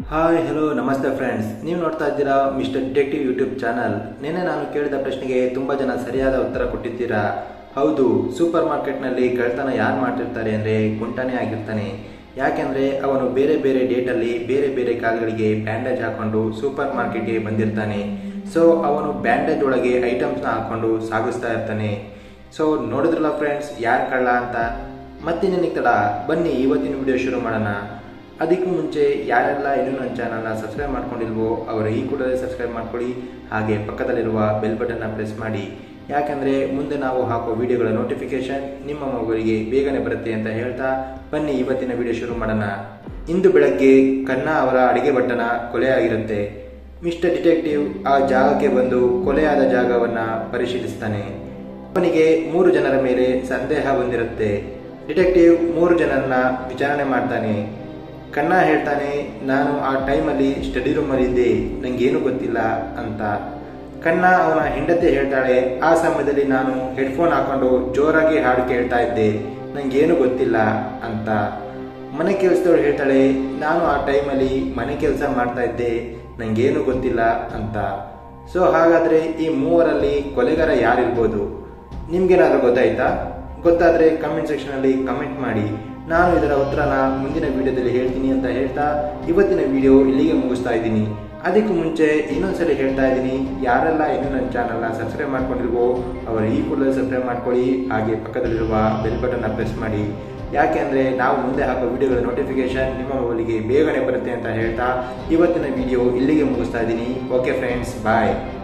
hi hello ನಮಸ್ತೆ friends ನೀವು ನೋಡ್ತಾ ಇದ್ದೀರಾ ಮಿಸ್ಟರ್ ಡಿಟೆಕ್ಟಿವ್ ಯೂಟ್ಯೂಬ್ ಚಾನಲ್ ನಿನ್ನೆ ನಾನು ಕೇಳಿದ ಪ್ರಶ್ನೆಗೆ ತುಂಬ ಜನ ಸರಿಯಾದ ಉತ್ತರ ಕೊಟ್ಟಿದ್ದೀರಾ ಹೌದು ಸೂಪರ್ ಮಾರ್ಕೆಟ್ನಲ್ಲಿ ಕಳ್ತನ ಯಾರು ಮಾಡ್ತಿರ್ತಾರೆ ಅಂದರೆ ಗುಂಟನೇ ಆಗಿರ್ತಾನೆ ಯಾಕೆಂದರೆ ಅವನು ಬೇರೆ ಬೇರೆ ಡೇಟಲ್ಲಿ ಬೇರೆ ಬೇರೆ ಕಾಲುಗಳಿಗೆ ಬ್ಯಾಂಡೇಜ್ ಹಾಕೊಂಡು ಸೂಪರ್ ಮಾರ್ಕೆಟ್ಗೆ ಬಂದಿರ್ತಾನೆ ಸೊ ಅವನು ಬ್ಯಾಂಡೇಜ್ ಒಳಗೆ ಐಟಮ್ಸ್ನ ಹಾಕೊಂಡು ಸಾಗಿಸ್ತಾ ಇರ್ತಾನೆ ಸೊ ನೋಡಿದ್ರಲ್ಲ ಫ್ರೆಂಡ್ಸ್ ಯಾರು ಕಳ್ಳ ಅಂತ ಮತ್ತಿನ್ನೇನಿಗೆ ತಡ ಬನ್ನಿ ಇವತ್ತಿನ ವಿಡಿಯೋ ಶುರು ಮಾಡೋಣ ಅದಕ್ಕೂ ಮುಂಚೆ ಯಾರೆಲ್ಲ ಇನ್ನೂ ನನ್ನ ಚಾನಲ್ನ ಸಬ್ಸ್ಕ್ರೈಬ್ ಮಾಡ್ಕೊಂಡಿಲ್ವೋ ಅವರು ಈ ಕೂಡಲೇ ಸಬ್ಸ್ಕ್ರೈಬ್ ಮಾಡ್ಕೊಳ್ಳಿ ಹಾಗೆ ಪಕ್ಕದಲ್ಲಿರುವ ಬೆಲ್ ಬಟನ್ನ ಪ್ರೆಸ್ ಮಾಡಿ ಯಾಕಂದರೆ ಮುಂದೆ ನಾವು ಹಾಕೋ ವಿಡಿಯೋಗಳ ನೋಟಿಫಿಕೇಶನ್ ನಿಮ್ಮ ಮೊಬೈಲಿಗೆ ಬೇಗನೆ ಬರುತ್ತೆ ಅಂತ ಹೇಳ್ತಾ ಬನ್ನಿ ಇವತ್ತಿನ ವಿಡಿಯೋ ಶುರು ಮಾಡೋಣ ಇಂದು ಬೆಳಗ್ಗೆ ಕನ್ನಾ ಅವರ ಅಡಿಗೆ ಭಟ್ಟನ ಕೊಲೆ ಆಗಿರುತ್ತೆ ಮಿಸ್ಟರ್ ಡಿಟೆಕ್ಟಿವ್ ಆ ಜಾಗಕ್ಕೆ ಬಂದು ಕೊಲೆಯಾದ ಜಾಗವನ್ನು ಪರಿಶೀಲಿಸ್ತಾನೆ ಅವನಿಗೆ ಮೂರು ಜನರ ಮೇಲೆ ಸಂದೇಹ ಬಂದಿರುತ್ತೆ ಡಿಟೆಕ್ಟಿವ್ ಮೂರು ಜನರನ್ನ ವಿಚಾರಣೆ ಮಾಡ್ತಾನೆ ಕಣ್ಣ ಹೇಳ್ತಾನೆ ನಾನು ಆ ಟೈಮಲ್ಲಿ ಸ್ಟಡಿ ರೂಮಲ್ಲಿದ್ದೆ ನನಗೇನು ಗೊತ್ತಿಲ್ಲ ಅಂತ ಕಣ್ಣ ಅವನ ಹೆಂಡತಿ ಹೇಳ್ತಾಳೆ ಆ ಸಮಯದಲ್ಲಿ ನಾನು ಹೆಡ್ಫೋನ್ ಹಾಕೊಂಡು ಜೋರಾಗಿ ಹಾಡು ಕೇಳ್ತಾ ಇದ್ದೆ ನನಗೇನು ಗೊತ್ತಿಲ್ಲ ಅಂತ ಮನೆ ಕೆಲಸದವಳು ಹೇಳ್ತಾಳೆ ನಾನು ಆ ಟೈಮಲ್ಲಿ ಮನೆ ಕೆಲಸ ಮಾಡ್ತಾ ಇದ್ದೆ ನನಗೇನು ಗೊತ್ತಿಲ್ಲ ಅಂತ ಸೊ ಹಾಗಾದರೆ ಈ ಮೂವರಲ್ಲಿ ಕೊಲೆಗಾರ ಯಾರಿರ್ಬೋದು ನಿಮ್ಗೇನಾದ್ರೂ ಗೊತ್ತಾಯ್ತಾ ಗೊತ್ತಾದರೆ ಕಮೆಂಟ್ ಸೆಕ್ಷನಲ್ಲಿ ಕಮೆಂಟ್ ಮಾಡಿ ನಾನು ಇದರ ಉತ್ತರನ ಮುಂದಿನ ವಿಡಿಯೋದಲ್ಲಿ ಹೇಳ್ತೀನಿ ಅಂತ ಹೇಳ್ತಾ ಇವತ್ತಿನ ವಿಡಿಯೋ ಇಲ್ಲಿಗೆ ಮುಗಿಸ್ತಾ ಇದ್ದೀನಿ ಅದಕ್ಕೂ ಮುಂಚೆ ಇನ್ನೊಂದ್ಸಲಿ ಹೇಳ್ತಾ ಇದ್ದೀನಿ ಯಾರೆಲ್ಲ ಇನ್ನೂ ನನ್ನ ಚಾನಲ್ನ ಸಬ್ಸ್ಕ್ರೈಬ್ ಮಾಡ್ಕೊಂಡಿಲ್ವೋ ಅವರು ಈ ಕೂಡಲೇ ಸಬ್ಸ್ಕ್ರೈಬ್ ಮಾಡ್ಕೊಳ್ಳಿ ಹಾಗೆ ಪಕ್ಕದಲ್ಲಿರುವ ಬೆಲ್ ಬಟನ್ನ ಪ್ರೆಸ್ ಮಾಡಿ ಯಾಕೆ ಅಂದರೆ ನಾವು ಮುಂದೆ ಹಾಕೋ ವಿಡಿಯೋಗಳ ನೋಟಿಫಿಕೇಶನ್ ನಿಮ್ಮ ಮೊಬೈಲಿಗೆ ಬೇಗನೆ ಬರುತ್ತೆ ಅಂತ ಹೇಳ್ತಾ ಇವತ್ತಿನ ವಿಡಿಯೋ ಇಲ್ಲಿಗೆ ಮುಗಿಸ್ತಾ ಇದ್ದೀನಿ ಓಕೆ ಫ್ರೆಂಡ್ಸ್ ಬಾಯ್